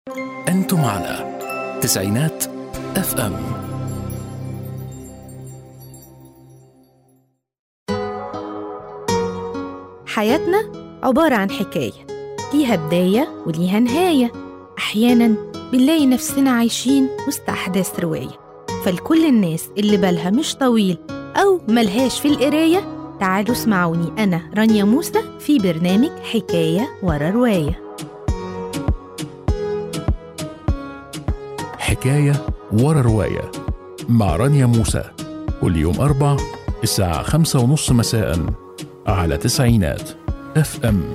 أنتم على تسعينات اف ام حياتنا عبارة عن حكاية ليها بداية وليها نهاية أحيانا بنلاقي نفسنا عايشين وسط أحداث رواية فلكل الناس اللي بالها مش طويل أو ملهاش في القراية تعالوا اسمعوني أنا رانيا موسى في برنامج حكاية ورا رواية حكاية ورا رواية مع رانيا موسى كل يوم أربع الساعة خمسة ونص مساء على تسعينات اف ام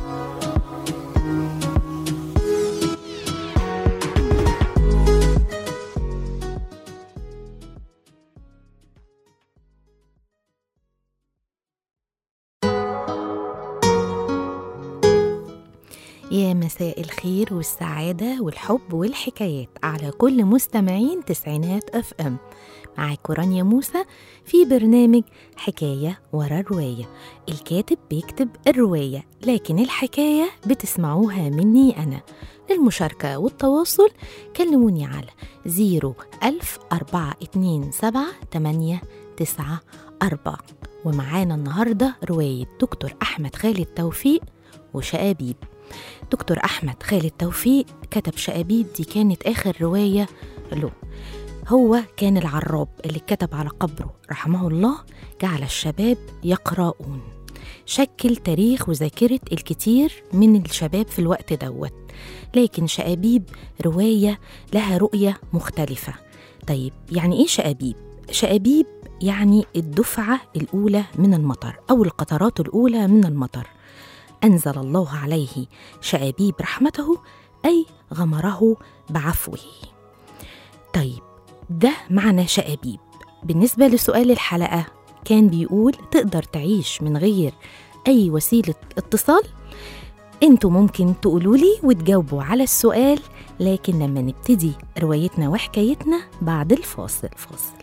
يا مساء الخير والسعادة والحب والحكايات على كل مستمعين تسعينات اف ام معاكم رانيا موسى في برنامج حكاية ورا الرواية الكاتب بيكتب الرواية لكن الحكاية بتسمعوها مني أنا للمشاركة والتواصل كلموني على زيرو ألف أربعة اتنين سبعة تمانية تسعة أربعة ومعانا النهاردة رواية دكتور أحمد خالد توفيق وشقابيب دكتور أحمد خالد توفيق كتب شقابيب دي كانت آخر رواية له هو كان العراب اللي كتب على قبره رحمه الله جعل الشباب يقرؤون شكل تاريخ وذاكرة الكتير من الشباب في الوقت دوت لكن شقابيب رواية لها رؤية مختلفة طيب يعني إيه شقابيب؟ شقابيب يعني الدفعة الأولى من المطر أو القطرات الأولى من المطر أنزل الله عليه شقابيب رحمته أي غمره بعفوه طيب ده معنى شقابيب بالنسبة لسؤال الحلقة كان بيقول تقدر تعيش من غير أي وسيلة اتصال انتوا ممكن تقولوا لي وتجاوبوا على السؤال لكن لما نبتدي روايتنا وحكايتنا بعد الفاصل فاصل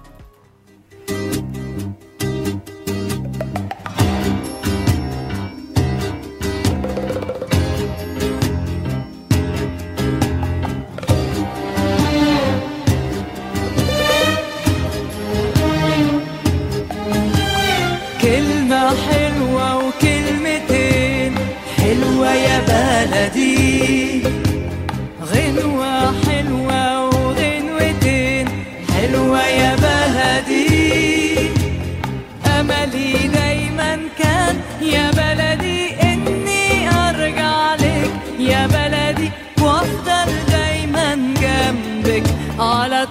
كلمة حلوة وكلمتين حلوة يا بلدي غنوة حلوة وغنوتين حلوة يا بلدي أملي دايما كان يا بلدي إني أرجع لك يا بلدي وأفضل دايما جنبك على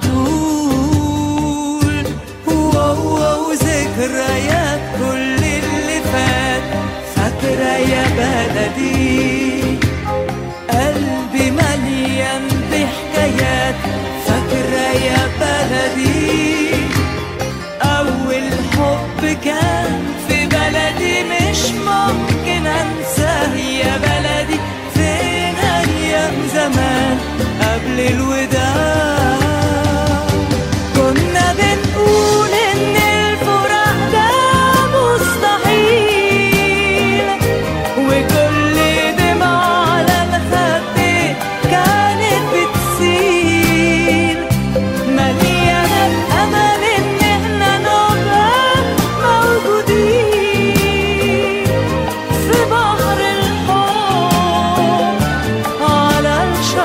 طول واو واو ذكريات كل اللي فات فاكرة يا بلدي قلبي مليان بحكايات فاكرة يا بلدي أول حب كان في بلدي مش ممكن أنساه يا بلدي فين أيام زمان قبل الوداع كنا بنقول إن الفراق ده مستحيل وكل دمعة على الخد كانت بتسيل مليانة الأمل إن إحنا نبقى موجودين في بحر الحب على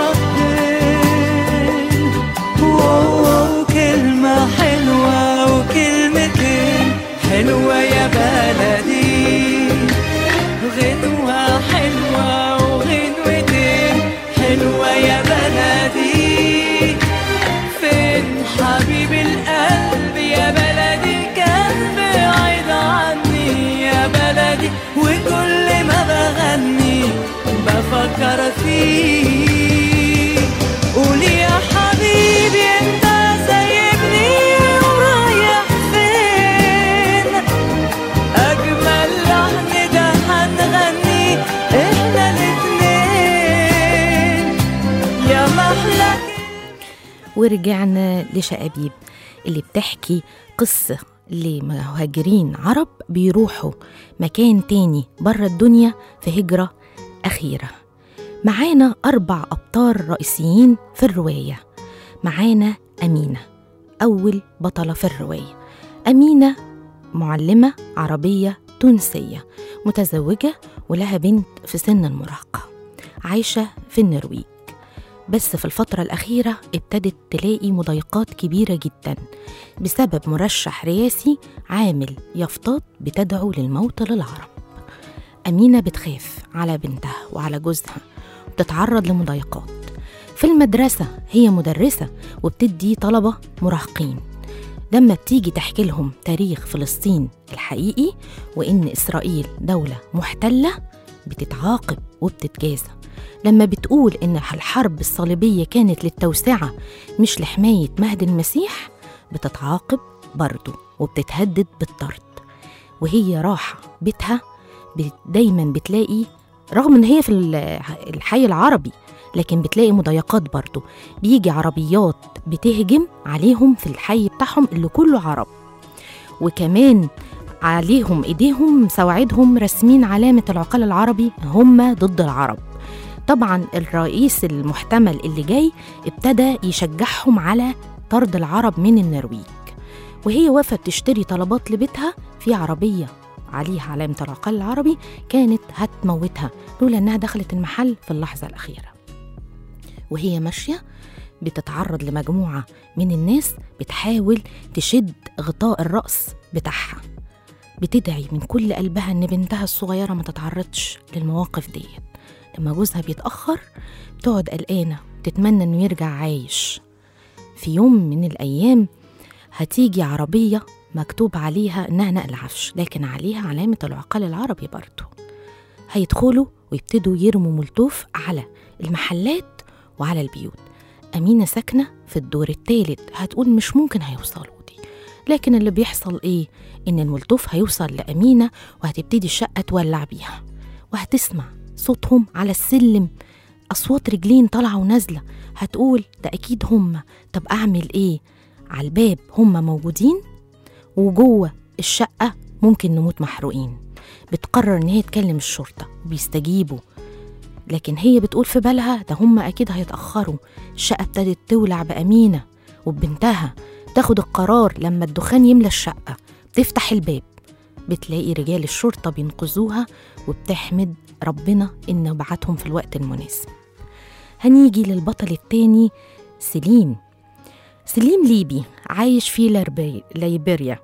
الشطين واو كلمة حلوة وكلمتين حلوة يا بلدي غنوة حلوة وغنوتين حلوة يا بلدي فين حبيب القلب يا بلدي كان بعيد عني يا بلدي وكل ما بغني بفكر فيه قولي يا حبيبي انت سايبني ورايح فين اجمل لحن ده هنغني احنا الاتنين يا محلى ورجعنا لشقابيب اللي بتحكي قصة لمهاجرين عرب بيروحوا مكان تاني بره الدنيا في هجرة أخيرة معانا أربع أبطال رئيسيين في الرواية معانا أمينة أول بطلة في الرواية أمينة معلمة عربية تونسية متزوجة ولها بنت في سن المراهقة عايشة في النرويج بس في الفترة الأخيرة ابتدت تلاقي مضايقات كبيرة جدا بسبب مرشح رئاسي عامل يافطات بتدعو للموت للعرب أمينة بتخاف على بنتها وعلى جوزها وبتتعرض لمضايقات في المدرسة هي مدرسة وبتدي طلبة مراهقين لما بتيجي تحكي لهم تاريخ فلسطين الحقيقي وإن إسرائيل دولة محتلة بتتعاقب وبتتجازى لما بتقول إن الحرب الصليبية كانت للتوسعة مش لحماية مهد المسيح بتتعاقب برضه وبتتهدد بالطرد وهي راحة بيتها بت- دايما بتلاقي رغم ان هي في ال- الحي العربي لكن بتلاقي مضايقات برضه بيجي عربيات بتهجم عليهم في الحي بتاعهم اللي كله عرب وكمان عليهم ايديهم سواعدهم راسمين علامة العقال العربي هم ضد العرب طبعا الرئيس المحتمل اللي جاي ابتدى يشجعهم على طرد العرب من النرويج وهي واقفة بتشتري طلبات لبيتها في عربية عليها علامة العقال العربي كانت هتموتها لولا إنها دخلت المحل في اللحظة الأخيرة وهي ماشية بتتعرض لمجموعة من الناس بتحاول تشد غطاء الرأس بتاعها بتدعي من كل قلبها إن بنتها الصغيرة ما تتعرضش للمواقف ديت لما جوزها بيتأخر بتقعد قلقانة تتمنى إنه يرجع عايش في يوم من الأيام هتيجي عربية مكتوب عليها إنها نقل عفش لكن عليها علامة العقال العربي برضه هيدخلوا ويبتدوا يرموا ملتوف على المحلات وعلى البيوت أمينة ساكنة في الدور الثالث هتقول مش ممكن هيوصلوا دي لكن اللي بيحصل إيه؟ إن الملتوف هيوصل لأمينة وهتبتدي الشقة تولع بيها وهتسمع صوتهم على السلم أصوات رجلين طالعة ونازلة هتقول ده أكيد هما طب أعمل إيه؟ على الباب هما موجودين وجوه الشقة ممكن نموت محروقين بتقرر إن هي تكلم الشرطة وبيستجيبوا لكن هي بتقول في بالها ده هما أكيد هيتأخروا الشقة ابتدت تولع بأمينة وببنتها تاخد القرار لما الدخان يملى الشقة بتفتح الباب بتلاقي رجال الشرطة بينقذوها وبتحمد ربنا إنه بعتهم في الوقت المناسب هنيجي للبطل التاني سليم سليم ليبي عايش في لربي- ليبيريا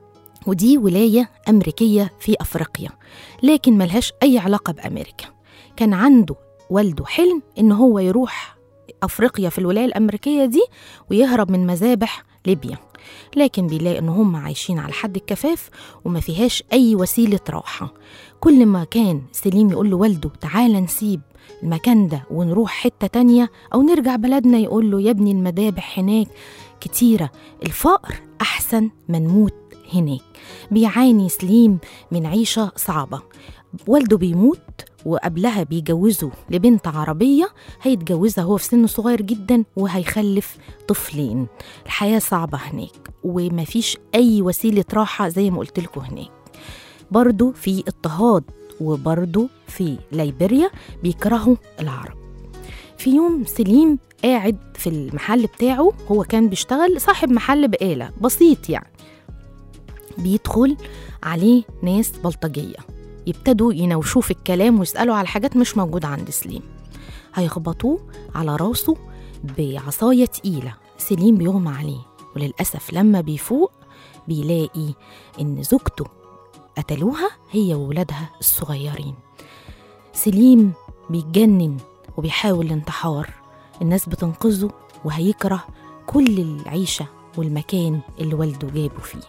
ودي ولاية أمريكية في أفريقيا لكن ملهاش أي علاقة بأمريكا كان عنده والده حلم إن هو يروح أفريقيا في الولاية الأمريكية دي ويهرب من مذابح ليبيا لكن بيلاقي إن هم عايشين على حد الكفاف وما فيهاش أي وسيلة راحة كل ما كان سليم يقول لوالده تعالى نسيب المكان ده ونروح حتة تانية أو نرجع بلدنا يقول له يا ابني المذابح هناك كتيرة الفقر أحسن ما نموت هناك بيعاني سليم من عيشة صعبة والده بيموت وقبلها بيجوزه لبنت عربية هيتجوزها هو في سن صغير جدا وهيخلف طفلين الحياة صعبة هناك ومفيش أي وسيلة راحة زي ما قلت لكم هناك برضو في اضطهاد وبرضو في ليبيريا بيكرهوا العرب في يوم سليم قاعد في المحل بتاعه هو كان بيشتغل صاحب محل بقالة بسيط يعني بيدخل عليه ناس بلطجية يبتدوا يناوشوه في الكلام ويسألوا على حاجات مش موجودة عند سليم هيخبطوه على راسه بعصاية تقيلة سليم بيغمى عليه وللأسف لما بيفوق بيلاقي إن زوجته قتلوها هي وولادها الصغيرين سليم بيتجنن وبيحاول الانتحار الناس بتنقذه وهيكره كل العيشة والمكان اللي والده جابه فيه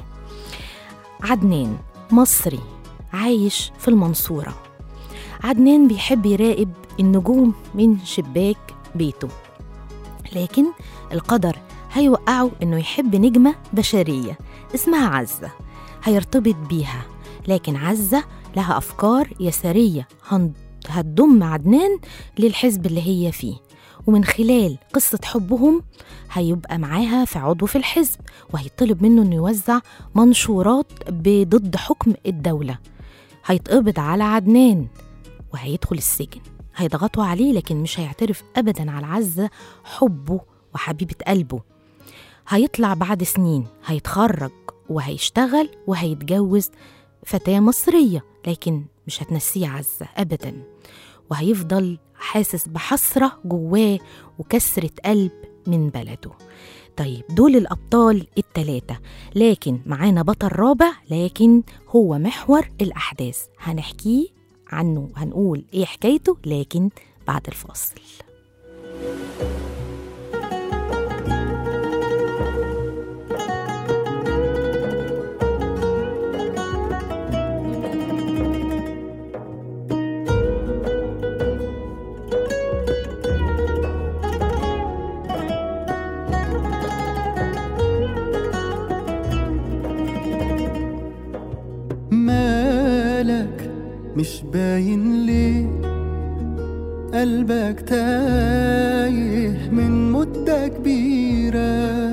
عدنان مصري عايش في المنصورة عدنان بيحب يراقب النجوم من شباك بيته لكن القدر هيوقعه انه يحب نجمة بشرية اسمها عزة هيرتبط بيها لكن عزة لها أفكار يسارية هن- هتضم عدنان للحزب اللي هي فيه ومن خلال قصة حبهم هيبقى معاها في عضو في الحزب وهيطلب منه انه يوزع منشورات ضد حكم الدولة هيتقبض على عدنان وهيدخل السجن هيضغطوا عليه لكن مش هيعترف أبدا على عزة حبه وحبيبة قلبه هيطلع بعد سنين هيتخرج وهيشتغل وهيتجوز فتاة مصرية لكن مش هتنسيه عزة أبدا وهيفضل حاسس بحسرة جواه وكسرة قلب من بلده طيب دول الأبطال التلاتة لكن معانا بطل رابع لكن هو محور الأحداث هنحكيه عنه هنقول إيه حكايته لكن بعد الفاصل مالك مش باين ليه قلبك تايه من مدة كبيرة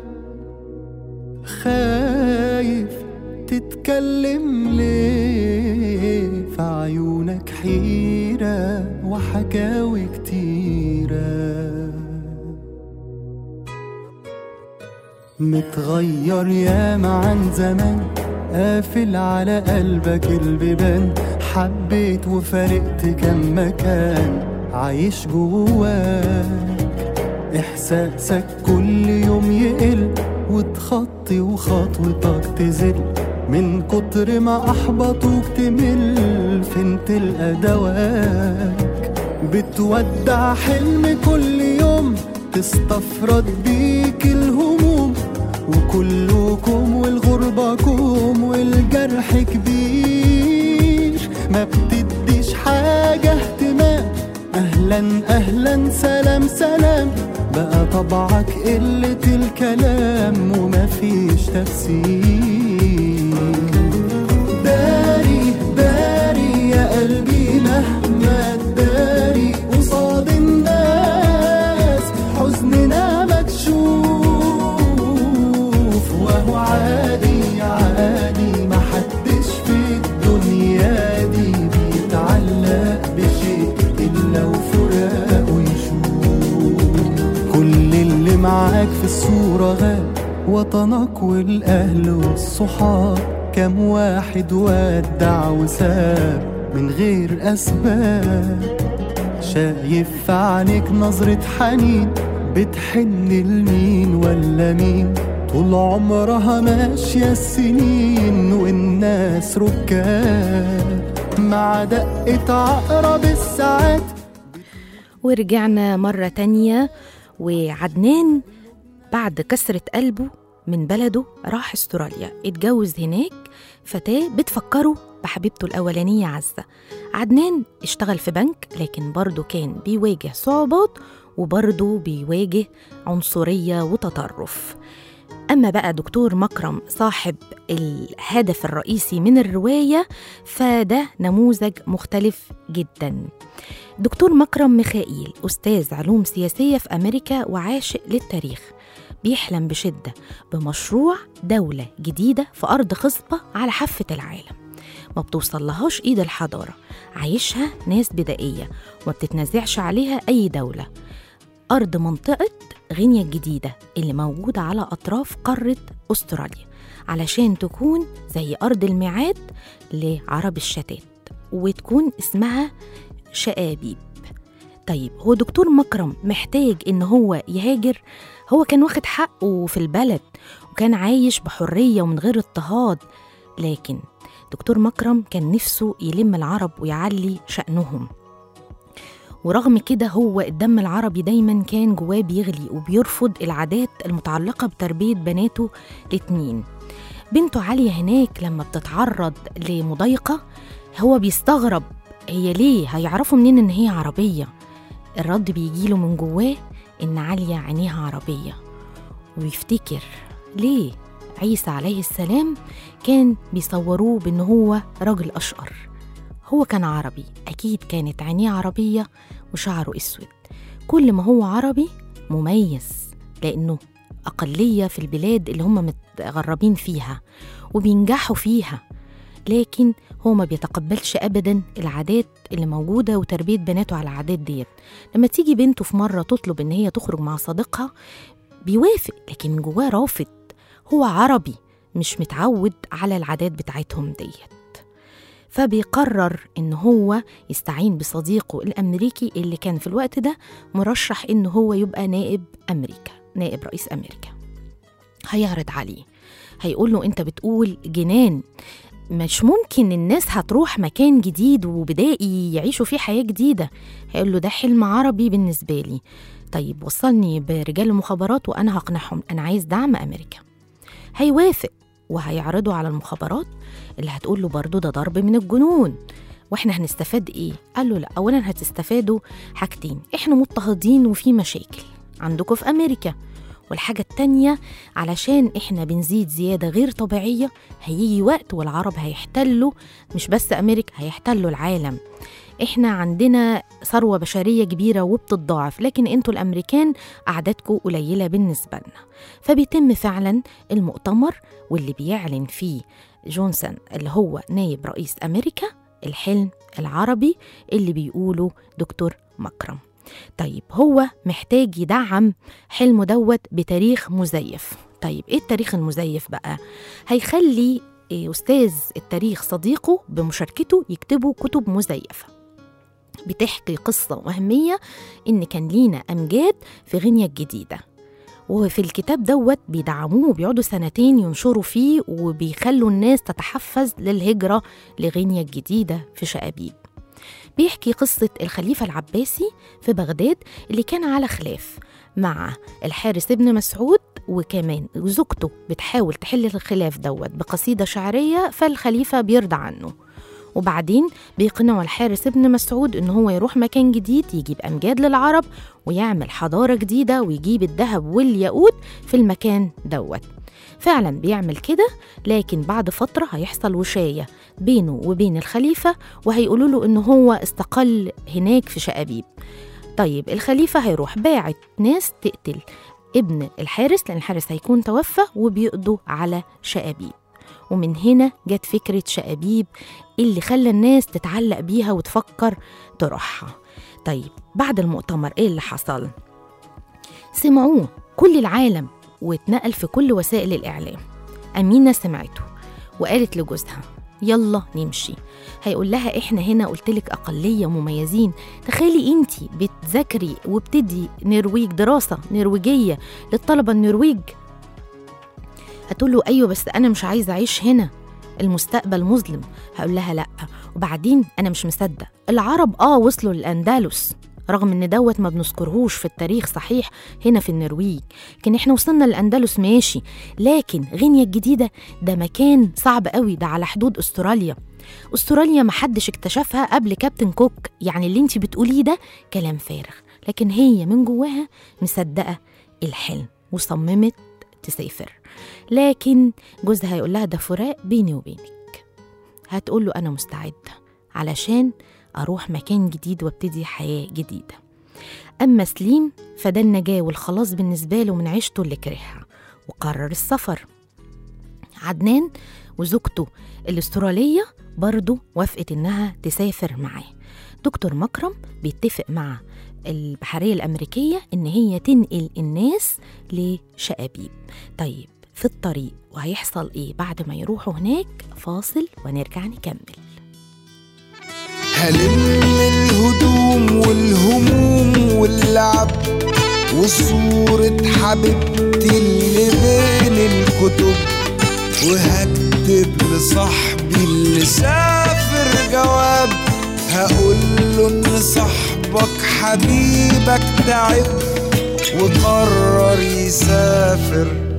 خايف تتكلم ليه في عيونك حيرة وحكاوي كتيرة متغير ياما عن زمان قافل على قلبك البيبان حبيت وفارقت كم مكان عايش جواك احساسك كل يوم يقل وتخطي وخطوتك تزل من كتر ما احبطوك تمل فين تلقى دواك بتودع حلم كل يوم تستفرد بيك الهموم وكلكم والغربة كوم والجرح كبير ما بتديش حاجة اهتمام أهلا أهلا سلام سلام بقى طبعك قلة الكلام ومفيش تفسير داري داري يا قلبي مهما تداري قصاد الناس حزننا مكشوف وهو عادي عادي ما حدش في الدنيا دي بيتعلق بشيء إلا وفراقه يشوف كل اللي معاك في الصورة غاب وطنك والأهل والصحاب كم واحد ودع وساب من غير أسباب شايف في عينيك نظرة حنين بتحن لمين ولا مين طول عمرها ماشية السنين والناس ركاب مع دقة عقرب الساعات ورجعنا مرة تانية وعدنان بعد كسرة قلبه من بلده راح استراليا اتجوز هناك فتاة بتفكره بحبيبته الأولانية عزة عدنان اشتغل في بنك لكن برضه كان بيواجه صعوبات وبرضه بيواجه عنصرية وتطرف أما بقى دكتور مكرم صاحب الهدف الرئيسي من الرواية فده نموذج مختلف جدا دكتور مكرم ميخائيل أستاذ علوم سياسية في أمريكا وعاشق للتاريخ بيحلم بشدة بمشروع دولة جديدة في أرض خصبة على حافة العالم ما بتوصلهاش إيد الحضارة عايشها ناس بدائية وما بتتنازعش عليها أي دولة أرض منطقة غينيا الجديدة اللي موجودة على أطراف قارة أستراليا علشان تكون زي أرض الميعاد لعرب الشتات وتكون اسمها شآبيب طيب هو دكتور مكرم محتاج إن هو يهاجر هو كان واخد حقه في البلد وكان عايش بحرية ومن غير اضطهاد لكن دكتور مكرم كان نفسه يلم العرب ويعلي شأنهم ورغم كده هو الدم العربي دايما كان جواه بيغلي وبيرفض العادات المتعلقة بتربية بناته الاتنين بنته عالية هناك لما بتتعرض لمضايقة هو بيستغرب هي ليه هيعرفوا منين ان هي عربية الرد بيجيله من جواه ان عالية عينيها عربية ويفتكر ليه عيسى عليه السلام كان بيصوروه بان هو راجل اشقر هو كان عربي اكيد كانت عينيه عربيه وشعره اسود كل ما هو عربي مميز لانه اقليه في البلاد اللي هم متغربين فيها وبينجحوا فيها لكن هو ما بيتقبلش ابدا العادات اللي موجوده وتربيه بناته على العادات ديت لما تيجي بنته في مره تطلب ان هي تخرج مع صديقها بيوافق لكن من جواه رافض هو عربي مش متعود على العادات بتاعتهم ديت فبيقرر ان هو يستعين بصديقه الامريكي اللي كان في الوقت ده مرشح ان هو يبقى نائب امريكا نائب رئيس امريكا هيعرض عليه هيقول له انت بتقول جنان مش ممكن الناس هتروح مكان جديد وبدائي يعيشوا فيه حياة جديدة هيقول له ده حلم عربي بالنسبة لي طيب وصلني برجال المخابرات وأنا هقنعهم أنا عايز دعم أمريكا هيوافق وهيعرضوا على المخابرات اللي هتقول له برضه ده ضرب من الجنون واحنا هنستفاد ايه قال له لا اولا هتستفادوا حاجتين احنا مضطهدين وفي مشاكل عندكم في امريكا والحاجة التانية علشان احنا بنزيد زيادة غير طبيعية هيجي وقت والعرب هيحتلوا مش بس أمريكا هيحتلوا العالم احنا عندنا ثروة بشرية كبيرة وبتتضاعف لكن انتوا الأمريكان أعدادكم قليلة بالنسبة لنا فبيتم فعلا المؤتمر واللي بيعلن فيه جونسون اللي هو نائب رئيس أمريكا الحلم العربي اللي بيقوله دكتور مكرم طيب هو محتاج يدعم حلمه دوت بتاريخ مزيف طيب ايه التاريخ المزيف بقى هيخلي إيه، استاذ التاريخ صديقه بمشاركته يكتبوا كتب مزيفه بتحكي قصة وهمية إن كان لينا أمجاد في غينيا الجديدة وفي الكتاب دوت بيدعموه وبيقعدوا سنتين ينشروا فيه وبيخلوا الناس تتحفز للهجرة لغينيا الجديدة في شقابيب بيحكي قصة الخليفة العباسي في بغداد اللي كان على خلاف مع الحارس ابن مسعود وكمان زوجته بتحاول تحل الخلاف دوت بقصيدة شعرية فالخليفة بيرضى عنه وبعدين بيقنعوا الحارس ابن مسعود ان هو يروح مكان جديد يجيب امجاد للعرب ويعمل حضاره جديده ويجيب الذهب والياقوت في المكان دوت فعلا بيعمل كده لكن بعد فتره هيحصل وشايه بينه وبين الخليفه وهيقولوا له ان هو استقل هناك في شقابيب طيب الخليفه هيروح باعت ناس تقتل ابن الحارس لان الحارس هيكون توفى وبيقضوا على شقابيب ومن هنا جت فكرة شقابيب اللي خلى الناس تتعلق بيها وتفكر تروحها طيب بعد المؤتمر ايه اللي حصل؟ سمعوه كل العالم واتنقل في كل وسائل الإعلام أمينة سمعته وقالت لجوزها يلا نمشي هيقول لها احنا هنا قلتلك اقليه مميزين تخيلي انتي بتذاكري وبتدي نرويج دراسه نرويجيه للطلبه النرويج هتقول له ايوه بس انا مش عايزه اعيش هنا المستقبل مظلم هقول لها لا وبعدين انا مش مصدق العرب اه وصلوا للاندلس رغم ان دوت ما بنذكرهوش في التاريخ صحيح هنا في النرويج لكن احنا وصلنا للاندلس ماشي لكن غينيا الجديده ده مكان صعب قوي ده على حدود استراليا استراليا محدش اكتشفها قبل كابتن كوك يعني اللي انت بتقوليه ده كلام فارغ لكن هي من جواها مصدقه الحلم وصممت تسافر لكن جوزها هيقول لها ده فراق بيني وبينك هتقول له أنا مستعدة علشان أروح مكان جديد وابتدي حياة جديدة أما سليم فده النجاة والخلاص بالنسبة له من عيشته اللي كرهها وقرر السفر عدنان وزوجته الاسترالية برضه وافقت إنها تسافر معاه دكتور مكرم بيتفق مع البحرية الأمريكية إن هي تنقل الناس لشقابيب طيب في الطريق وهيحصل إيه بعد ما يروحوا هناك فاصل ونرجع نكمل هلم الهدوم والهموم واللعب وصورة حبيبتي اللي بين الكتب وهكتب لصاحبي اللي سافر جواب هقول له ان صاحبك حبيبك تعب وقرر يسافر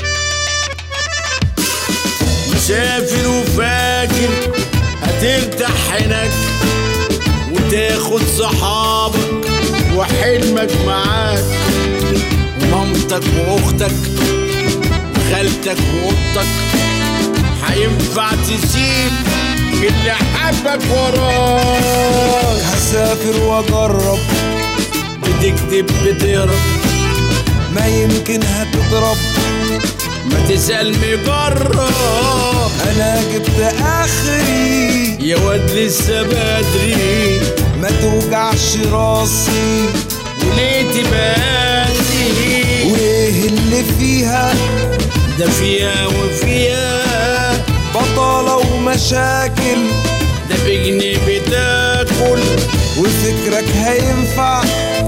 مسافر وفاكر هترتاح هناك وتاخد صحابك وحلمك معاك ومامتك واختك وخالتك واختك هينفع تسيب اللي حبك وراك هسافر واجرب بتكتب بتهرب ما يمكن هتضرب ما تسأل مجرب انا جبت اخري يا واد لسه بدري ما توجعش راسي وليه تباتي وايه اللي فيها ده فيها وفيها بطالة ومشاكل ده بجنيه بتاكل وفكرك هينفع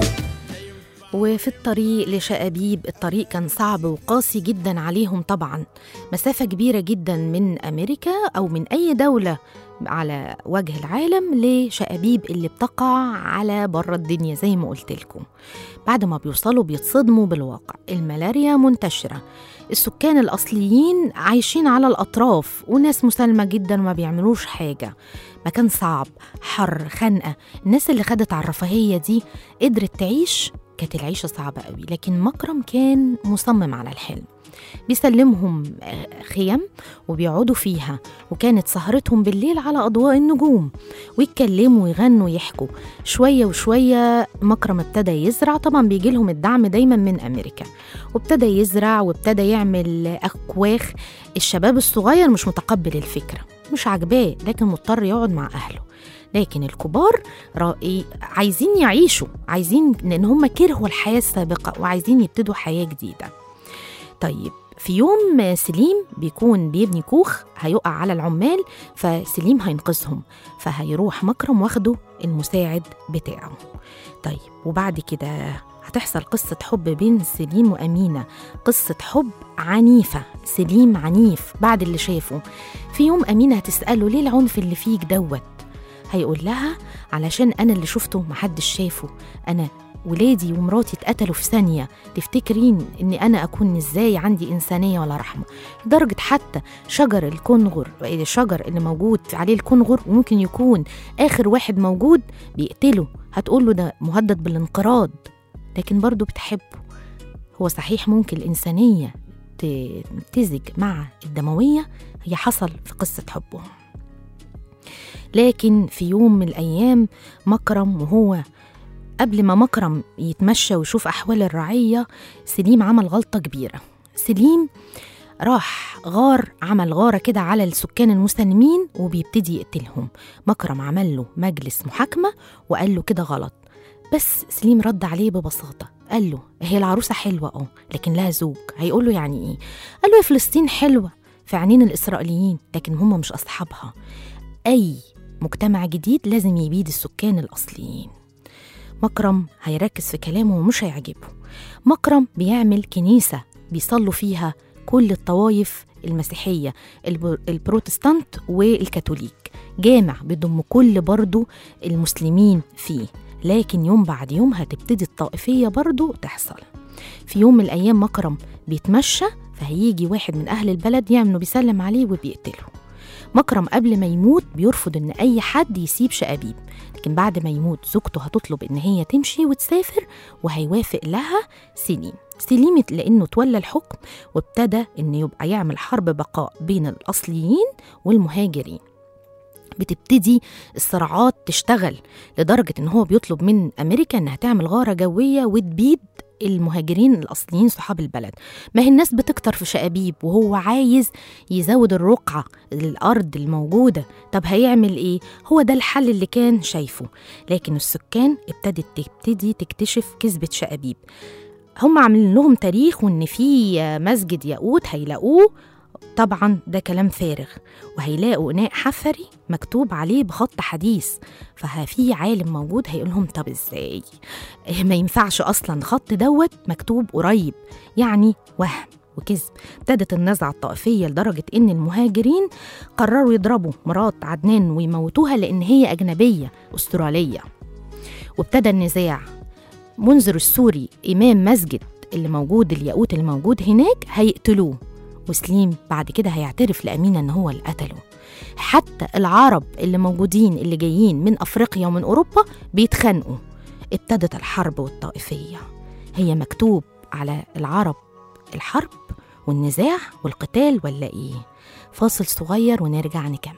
وفي الطريق لشقابيب الطريق كان صعب وقاسي جدا عليهم طبعا مسافة كبيرة جدا من أمريكا أو من أي دولة على وجه العالم لشقابيب اللي بتقع على بره الدنيا زي ما قلت لكم بعد ما بيوصلوا بيتصدموا بالواقع الملاريا منتشرة السكان الأصليين عايشين على الأطراف وناس مسالمة جدا وما بيعملوش حاجة مكان صعب حر خنقة الناس اللي خدت على الرفاهية دي قدرت تعيش كانت العيشة صعبة قوي لكن مكرم كان مصمم على الحلم بيسلمهم آه، خيم وبيقعدوا فيها وكانت سهرتهم بالليل على أضواء النجوم ويتكلموا ويغنوا ويحكوا شوية وشوية مكرم ابتدى يزرع طبعا بيجي لهم الدعم دايما من أمريكا وابتدى يزرع وابتدى يعمل أكواخ الشباب الصغير مش متقبل الفكرة مش عاجباه لكن مضطر يقعد مع أهله لكن الكبار رأي عايزين يعيشوا عايزين لأن هم كرهوا الحياة السابقة وعايزين يبتدوا حياة جديدة طيب في يوم سليم بيكون بيبني كوخ هيقع على العمال فسليم هينقذهم فهيروح مكرم واخده المساعد بتاعه طيب وبعد كده هتحصل قصة حب بين سليم وأمينة قصة حب عنيفة سليم عنيف بعد اللي شافه في يوم أمينة هتسأله ليه العنف اللي فيك دوت هيقول لها علشان أنا اللي شفته محدش شافه أنا ولادي ومراتي اتقتلوا في ثانية تفتكرين إني أنا أكون إزاي عندي إنسانية ولا رحمة لدرجة حتى شجر الكنغر الشجر اللي موجود عليه الكنغر وممكن يكون آخر واحد موجود بيقتله هتقول له ده مهدد بالانقراض لكن برضه بتحبه هو صحيح ممكن الإنسانية تمتزج مع الدموية هي حصل في قصة حبهم لكن في يوم من الأيام مكرم وهو قبل ما مكرم يتمشى ويشوف أحوال الرعية سليم عمل غلطة كبيرة سليم راح غار عمل غارة كده على السكان المسالمين وبيبتدي يقتلهم مكرم عمل له مجلس محاكمة وقال له كده غلط بس سليم رد عليه ببساطة قال له هي العروسة حلوة اه لكن لها زوج هيقول له يعني ايه قال له يا فلسطين حلوة في عينين الإسرائيليين لكن هم مش أصحابها أي مجتمع جديد لازم يبيد السكان الأصليين مكرم هيركز في كلامه ومش هيعجبه مكرم بيعمل كنيسة بيصلوا فيها كل الطوائف المسيحية الب- البروتستانت والكاثوليك جامع بيضم كل برضو المسلمين فيه لكن يوم بعد يوم هتبتدي الطائفية برضو تحصل في يوم من الأيام مكرم بيتمشى فهيجي واحد من أهل البلد يعمل إنه بيسلم عليه وبيقتله مكرم قبل ما يموت بيرفض إن أي حد يسيب شقابيب لكن بعد ما يموت زوجته هتطلب إن هي تمشي وتسافر وهيوافق لها سليم سليم لأنه تولى الحكم وابتدى إنه يبقى يعمل حرب بقاء بين الأصليين والمهاجرين بتبتدي الصراعات تشتغل لدرجة إن هو بيطلب من أمريكا إنها تعمل غارة جوية وتبيد المهاجرين الأصليين صحاب البلد ما هي الناس بتكتر في شقابيب وهو عايز يزود الرقعة الأرض الموجودة طب هيعمل إيه؟ هو ده الحل اللي كان شايفه لكن السكان ابتدت تبتدي تكتشف كذبة شقابيب هم عاملين لهم تاريخ وإن في مسجد ياقوت هيلاقوه طبعا ده كلام فارغ وهيلاقوا إناء حفري مكتوب عليه بخط حديث ففي عالم موجود هيقول لهم طب ازاي إيه ما ينفعش اصلا الخط دوت مكتوب قريب يعني وهم وكذب ابتدت النزعة الطائفية لدرجة إن المهاجرين قرروا يضربوا مرات عدنان ويموتوها لأن هي أجنبية أسترالية وابتدى النزاع منذر السوري إمام مسجد اللي موجود الياقوت اللي موجود هناك هيقتلوه وسليم بعد كده هيعترف لأمينة إن هو اللي قتله حتى العرب اللي موجودين اللي جايين من أفريقيا ومن أوروبا بيتخانقوا ابتدت الحرب والطائفية هي مكتوب على العرب الحرب والنزاع والقتال ولا إيه فاصل صغير ونرجع نكمل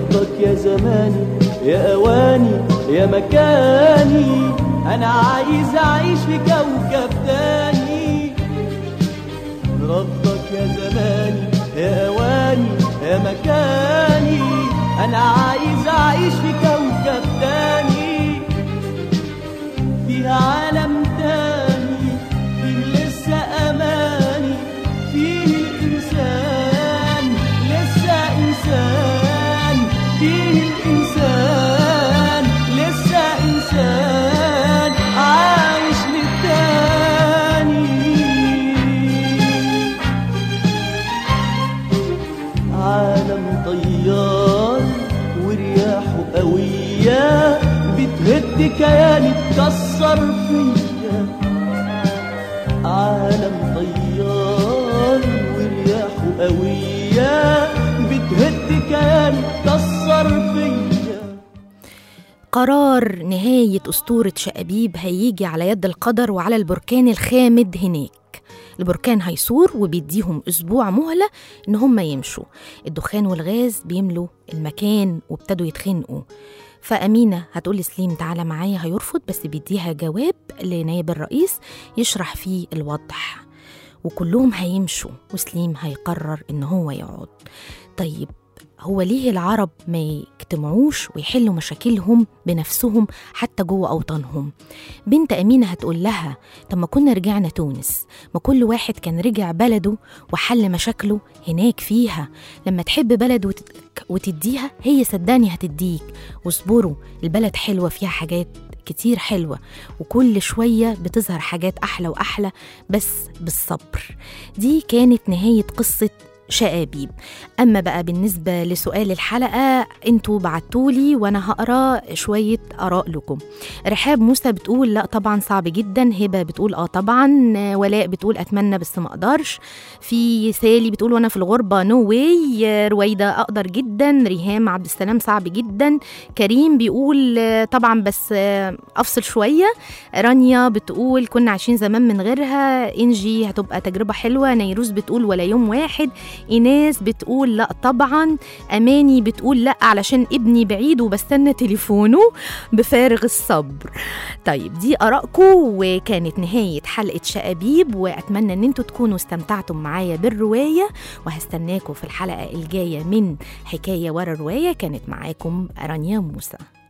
ردك يا زماني يا اواني يا مكاني انا عايز اعيش في كوكب تاني ردك يا زماني يا اواني يا مكاني انا عايز اعيش في كوكب تاني في عالم تاني فيه لسه اماني فيه الانسان لسه انسان فيه الانسان لسه انسان عايش للتاني عالم طيار ورياحه قوية بتهد كياني تكسر فيا عالم طيار ورياحه قوية بتهد كياني تكسر فيا قرار نهاية أسطورة شقابيب هيجي على يد القدر وعلى البركان الخامد هناك البركان هيصور وبيديهم أسبوع مهلة إن هم يمشوا الدخان والغاز بيملوا المكان وابتدوا يتخنقوا فأمينة هتقول لسليم تعالى معايا هيرفض بس بيديها جواب لنائب الرئيس يشرح فيه الوضع وكلهم هيمشوا وسليم هيقرر إن هو يقعد طيب هو ليه العرب ما يجتمعوش ويحلوا مشاكلهم بنفسهم حتى جوه أوطانهم بنت أمينة هتقول لها طب ما كنا رجعنا تونس ما كل واحد كان رجع بلده وحل مشاكله هناك فيها لما تحب بلد وت- وتديها هي صدقني هتديك واصبروا البلد حلوة فيها حاجات كتير حلوة وكل شوية بتظهر حاجات أحلى وأحلى بس بالصبر دي كانت نهاية قصة شقابيب أما بقى بالنسبة لسؤال الحلقة انتوا بعتولي وأنا هقرا شوية آراء لكم رحاب موسى بتقول لا طبعا صعب جدا هبة بتقول اه طبعا آه، ولاء بتقول أتمنى بس ما أقدرش في سالي بتقول وأنا في الغربة نو واي رويدة أقدر جدا ريهام عبد السلام صعب جدا كريم بيقول آه، طبعا بس آه، أفصل شوية رانيا بتقول كنا عايشين زمان من غيرها إنجي هتبقى تجربة حلوة نيروز بتقول ولا يوم واحد إيناس بتقول لا طبعا أماني بتقول لا علشان ابني بعيد وبستنى تليفونه بفارغ الصبر طيب دي آرائكم وكانت نهاية حلقة شقابيب وأتمنى إن انتوا تكونوا استمتعتم معايا بالرواية وهستناكم في الحلقة الجاية من حكاية ورا الرواية كانت معاكم رانيا موسى